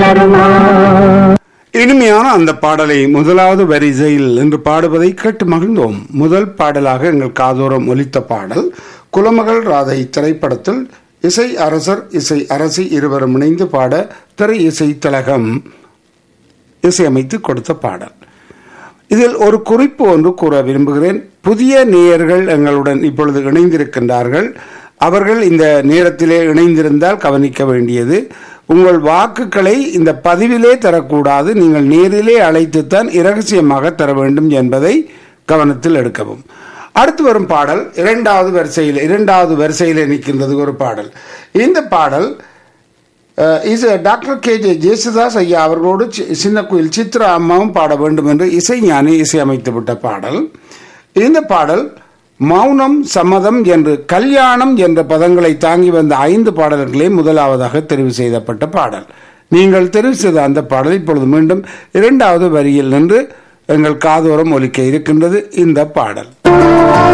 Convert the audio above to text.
மலருமா இனிமையான அந்த பாடலை முதலாவது வரிசையில் என்று பாடுவதை கேட்டு மகிழ்ந்தோம் முதல் பாடலாக எங்கள் காதோரம் ஒலித்த பாடல் குலமகள் ராதை திரைப்படத்தில் இசை அரசர் இசை அரசி இருவரும் இணைந்து பாட திரை இசை திலகம் இசையமைத்து கொடுத்த பாடல் இதில் ஒரு குறிப்பு ஒன்று கூற விரும்புகிறேன் புதிய நேயர்கள் எங்களுடன் இப்பொழுது இணைந்திருக்கின்றார்கள் அவர்கள் இந்த நேரத்திலே இணைந்திருந்தால் கவனிக்க வேண்டியது உங்கள் வாக்குகளை இந்த பதிவிலே தரக்கூடாது நீங்கள் நேரிலே அழைத்துத்தான் இரகசியமாக தர வேண்டும் என்பதை கவனத்தில் எடுக்கவும் அடுத்து வரும் பாடல் இரண்டாவது வரிசையில் இரண்டாவது வரிசையில் நிற்கின்றது ஒரு பாடல் இந்த பாடல் is doctor K J Yesudas ஐயா அவர்களோடு சி- சின்ன கோயில் சித்ரா அம்மாவும் பாட வேண்டும் என்று இசைஞானி இசையமைத்து விட்ட பாடல் இந்த பாடல் மௌனம் சம்மதம் என்று கல்யாணம் என்ற பதங்களை தாங்கி வந்த ஐந்து பாடல்களே முதலாவதாக தெரிவு செய்யப்பட்ட பாடல் நீங்கள் தெரிவு செய்த அந்த பாடல் இப்பொழுது மீண்டும் இரண்டாவது வரியில் நின்று எங்கள் காதோரம் ஒலிக்க இருக்கின்றது இந்த பாடல்